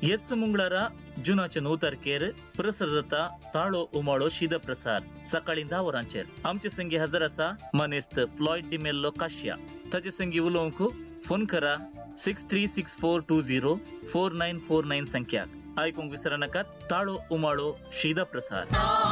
yes मंगळारा जुनाचे नऊ तारखेर प्रसार जाता ताळो उमाळो शीद प्रसार सकाळी धा वरांचेर आमचे संगी हजर आसा मनेस्त फ्लॉयड डिमेल्लो काशिया ताचे संगी उलोवंक फोन करा six three six four two zero four nine four nine संख्याक आयकूंक विसरा नाकात ताळो उमाळो शीद प्रसार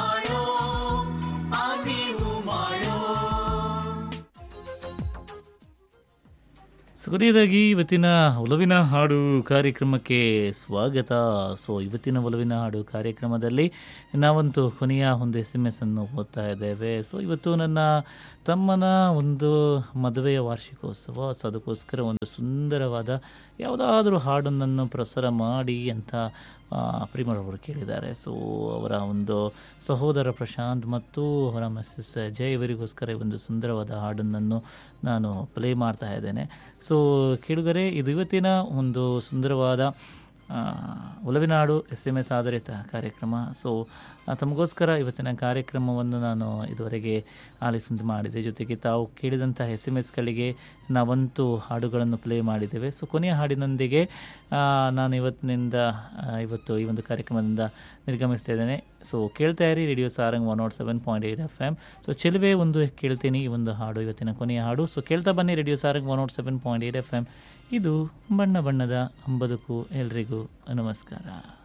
ಸುಗರಿಯದಾಗಿ ಇವತ್ತಿನ ಒಲವಿನ ಹಾಡು ಕಾರ್ಯಕ್ರಮಕ್ಕೆ ಸ್ವಾಗತ ಸೊ ಇವತ್ತಿನ ಒಲವಿನ ಹಾಡು ಕಾರ್ಯಕ್ರಮದಲ್ಲಿ ನಾವಂತೂ ಕೊನೆಯ ಒಂದು ಎಸ್ ಎಮ್ ಎಸ್ ಅನ್ನು ಓದ್ತಾ ಇದ್ದೇವೆ ಸೊ ಇವತ್ತು ನನ್ನ ತಮ್ಮನ ಒಂದು ಮದುವೆಯ ವಾರ್ಷಿಕೋತ್ಸವ ಸೊ ಅದಕ್ಕೋಸ್ಕರ ಒಂದು ಸುಂದರವಾದ ಯಾವುದಾದ್ರೂ ಹಾಡೊಂದನ್ನು ಪ್ರಸಾರ ಮಾಡಿ ಅಂತ ಪ್ರಿಮರ್ ಅವರು ಕೇಳಿದ್ದಾರೆ ಸೊ ಅವರ ಒಂದು ಸಹೋದರ ಪ್ರಶಾಂತ್ ಮತ್ತು ಅವರ ಮಿಸ್ಸಸ್ ಜಯ್ ಇವರಿಗೋಸ್ಕರ ಈ ಒಂದು ಸುಂದರವಾದ ಹಾಡನ್ನು ನಾನು ಪ್ಲೇ ಮಾಡ್ತಾ ಇದ್ದೇನೆ ಸೊ ಕೇಳುಗರೆ ಇದು ಇವತ್ತಿನ ಒಂದು ಸುಂದರವಾದ ಆ, ಒಲವಿನ ಹಾಡು ಎಸ್ ಎಮ್ ಎಸ್ ಆಧಾರಿತ ಕಾರ್ಯಕ್ರಮ ಸೊ ಆ, ತಮಗೋಸ್ಕರ ಇವತ್ತಿನ ಕಾರ್ಯಕ್ರಮವನ್ನು ನಾನು ಇದುವರೆಗೆ ಆಲಿಸುವಂತೆ ಮಾಡಿದೆ ಜೊತೆಗೆ ತಾವು ಕೇಳಿದಂಥ ಎಸ್ ಎಮ್ ಎಸ್ಗಳಿಗೆ ನಾವಂತೂ ಹಾಡುಗಳನ್ನು ಪ್ಲೇ ಮಾಡಿದ್ದೇವೆ ಸೊ ಕೊನೆಯ ಹಾಡಿನೊಂದಿಗೆ ಆ, ನಾನು ಇವತ್ತಿನಿಂದ ಆ, ಇವತ್ತು ಈ ಒಂದು ಕಾರ್ಯಕ್ರಮದಿಂದ ನಿರ್ಗಮಿಸ್ತಾ ಇದ್ದೇನೆ ಸೊ ಕೇಳ್ತಾ ಇರಿ radio Sarang one naught seven point eight F M so ಚೆಲುವೆ ಒಂದು ಕೇಳ್ತೀನಿ ಈ ಒಂದು ಹಾಡು ಇವತ್ತಿನ ಕೊನೆಯ ಹಾಡು ಸೊ ಕೇಳ್ತಾ ಬನ್ನಿ radio Sarang one naught seven point eight F M ಇದು ಬಣ್ಣ ಬಣ್ಣದ ಬದುಕು ಎಲ್ರಿಗೂ ನಮಸ್ಕಾರ